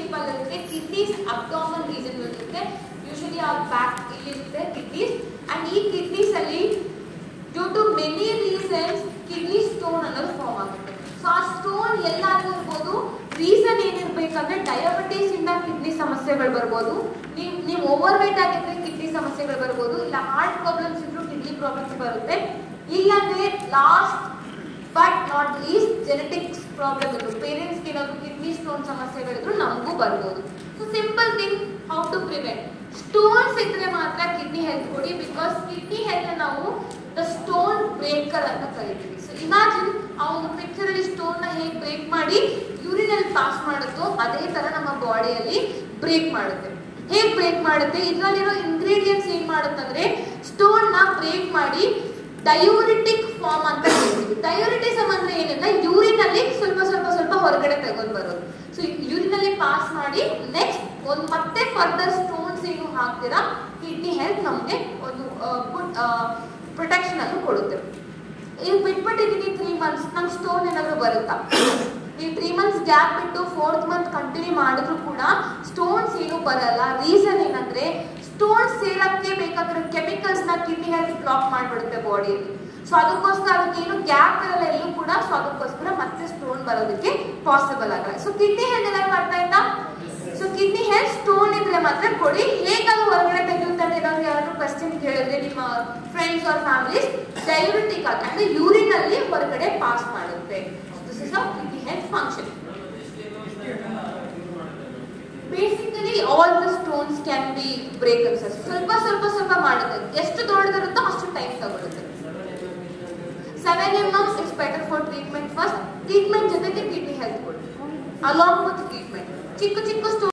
shape ಅಲ್ಲಿ ಇರುತ್ತೆ kidneys abdomen reason ಇರುತ್ತೆ ಯೂಶಲಿ ಆ ಬ್ಯಾಕ್ ಇಲ್ಲಿರುತ್ತೆ ಕಿಡ್ನೀಸ್ ಅಂಡ್ ಈ ಕಿಡ್ನೀಸ್ ಅಲ್ಲಿ due to many reasons kidney stone ಅನ್ನೋದು ಫಾರ್ಮ್ ಆಗುತ್ತೆ ಸೊ ಆ ಸ್ಟೋನ್ ಎಲ್ಲಾದ್ರೂ ಇರ್ಬೋದು ರೀಸನ್ ಏನಿರ್ಬೇಕಂದ್ರೆ ಡಯಾಬಿಟೀಸ್ ಇಂದ ಕಿಡ್ನಿ ಸಮಸ್ಯೆಗಳು ಬರ್ಬೋದು ನೀವು ನೀವು ಓವರ್ ವೇಟ್ ಆಗಿದ್ರೆ ಕಿಡ್ನಿ ಸಮಸ್ಯೆಗಳು ಬರ್ಬೋದು ಇಲ್ಲ ಹಾರ್ಟ್ ಪ್ರಾಬ್ಲಮ್ಸ್ ಇದ್ರು ಕಿಡ್ನಿ ಪ್ರಾಬ್ಲಮ್ಸ್ ಬರುತ್ತೆ ಇಲ್ಲಾಂದ್ರೆ last but not least genetics problem ಇದ್ರು ಪೇರೆಂಟ್ಸ್ಗೆ ಏನಾದ್ರು ಕಿಡ್ನಿ ಸ್ಟೋನ್ ಸಮಸ್ಯೆಗಳಿದ್ರು ನಮಗೂ ಬರ್ಬೋದು so simple thing how to prevent stones ಇದ್ರೆ ಮಾತ್ರ ಕಿಡ್ನಿ ಹೆಲ್ತ್ ಕೊಡಿ ಬಿಕಾಸ್ ಕಿಡ್ನಿ ಹೆಲ್ತ್ ನಾವು ದ ಸ್ಟೋನ್ ಬ್ರೇಕರ್ ಅಂತ ಕರಿತೀವಿ ಸೊ ಇಮ್ಯಾಜಿನ್ ಆ ಒಂದು ಪಿಕ್ಚರ್ ಅಲ್ಲಿ ಸ್ಟೋನ್ ನ ಹೇಗೆ ಬ್ರೇಕ್ ಮಾಡಿ ಯೂರಿನ್ ಅಲ್ಲಿ ಪಾಸ್ ಮಾಡುತ್ತೋ ಅದೇ ತರ ನಮ್ಮ ಬಾಡಿಯಲ್ಲಿ ಬ್ರೇಕ್ ಮಾಡುತ್ತೆ ಹೇಗೆ ಬ್ರೇಕ್ ಮಾಡುತ್ತೆ ಇದರಲ್ಲಿರೋ ಇಂಗ್ರೀಡಿಯೆಂಟ್ಸ್ ಏನ್ ಮಾಡುತ್ತಂದ್ರೆ ಸ್ಟೋನ್ ನ ಬ್ರೇಕ್ ಮಾಡಿ ಡಯೂರಿಟಿಕ್ ಫಾರ್ಮ್ ಅಂತ ಹೇಳ್ತೀವಿ ಡಯೂರಿಟಿಸಮ್ ಅಂದ್ರೆ ಏನಿಲ್ಲ ಯೂರಿನ್ ಅಲ್ಲಿ ಸ್ವಲ್ಪ ಸ್ವಲ್ಪ ಸ್ವಲ್ಪ ಹೊರಗಡೆ ತಗೊಂಡ್ ಬರೋದು ಸೊ ಯೂರಿನ್ ಅಲ್ಲಿ ಪಾಸ್ ಮಾಡಿ ನೆಕ್ಸ್ಟ್ ಒಂದು ಮತ್ತೆ ಫರ್ದರ್ ಸ್ಟೋನ್ಸ್ ಏನು ಹಾಕ್ತೀರಾ ಕಿಡ್ನಿ ಹೆಲ್ತ್ ನಮಗೆ ಒಂದು ಗುಡ್ ಪ್ರೊಟೆಕ್ಷನ್ ಅನ್ನು ಕೊಡುತ್ತೆ ಈಗ ಬಿಟ್ಬಿಟ್ಟಿದ್ದೀನಿ ತ್ರೀ ಮಂತ್ಸ್ ನಂಗೆ ಸ್ಟೋನ್ ಏನಾದ್ರು ಬರುತ್ತಾ ನೀವು ತ್ರೀ ಮಂತ್ಸ್ ಗ್ಯಾಪ್ ಬಿಟ್ಟು ಫೋರ್ತ್ ಮಂತ್ ಕಂಟಿನ್ಯೂ ಮಾಡಿದ್ರು ಕೂಡ ಸ್ಟೋನ್ಸ್ ಏನು ಬರಲ್ಲ ರೀಸನ್ ಏನಂದ್ರೆ ಸ್ಟೋನ್ ಸೇಲಕ್ಕೆ ಬೇಕಾಗಿರೋ ಕೆಮಿಕಲ್ಸ್ ನ ಕಿಡ್ನಿ ಹೆಲ್ತ್ ಬ್ಲಾಕ್ ಮಾಡ್ಬಿಡುತ್ತೆ ಬಾಡಿಯಲ್ಲಿ ಸೊ ಅದಕ್ಕೋಸ್ಕರ ಅದಕ್ಕೆ ಏನು ಗ್ಯಾಪ್ ಇರಲ್ಲ ಎಲ್ಲೂ ಕೂಡ ಸೊ ಅದಕ್ಕೋಸ್ಕರ ಮತ್ತೆ ಸ್ಟೋನ್ ಬರೋದಕ್ಕೆ ಪಾಸಿಬಲ್ ಆಗಲ್ಲ ಸೊ ಕಿಡ್ನಿ ಹೆಲ್ತ್ ಎಲ್ಲ ಬರ್ತಾ ಇತ್ತಾ ಸೊ ಕಿಡ್ನಿ ಹೆಲ್ತ್ ಸ್ಟೋನ್ ಇದ್ರೆ ಮಾತ್ರ ಕೊಡಿ ಹೇಗಾದ್ರೂ ಹೊರಗಡೆ ತೆಗೆಯುತ್ತೆ ಅಂತ ಏನಾದ್ರು ಯಾರು ಕ್ವಶನ್ ಕೇಳಿದ್ರೆ ನಿಮ್ಮ ಫ್ರೆಂಡ್ಸ್ ಆರ್ ಫ್ಯಾಮಿಲೀಸ್ ಡೈಯೂರಿಟಿಕ್ ಆಗಿ ಅಂದ್ರೆ ಯೂರಿನ್ ಅಲ್ಲಿ ಹೊರಗಡೆ ಪಾಸ್ ಮಾಡುತ್ತೆ this is a kidney health function basically all the stones can be breakers ಸ್ವಲ್ಪ ಸ್ವಲ್ಪ ಸ್ವಲ್ಪ ಮಾಡುತ್ತೆ ಎಷ್ಟು ದೊಡ್ಡದಿರುತ್ತೋ ಅಷ್ಟು ಟೈಮ್ ತಗೊಳುತ್ತೆ seven M M is better for treatment first treatment ಜೊತೆಗೆ ಕಿಡ್ನಿ ಹೆಲ್ತ್ ಕೊಡಿ ಅಲಾಂಗ್ ವಿತ್ ಟ್ರೀಟ್ಮೆಂಟ್ ಚಿಕ್ಕ ಚಿಕ್ಕ ಸ್ಟೋನ್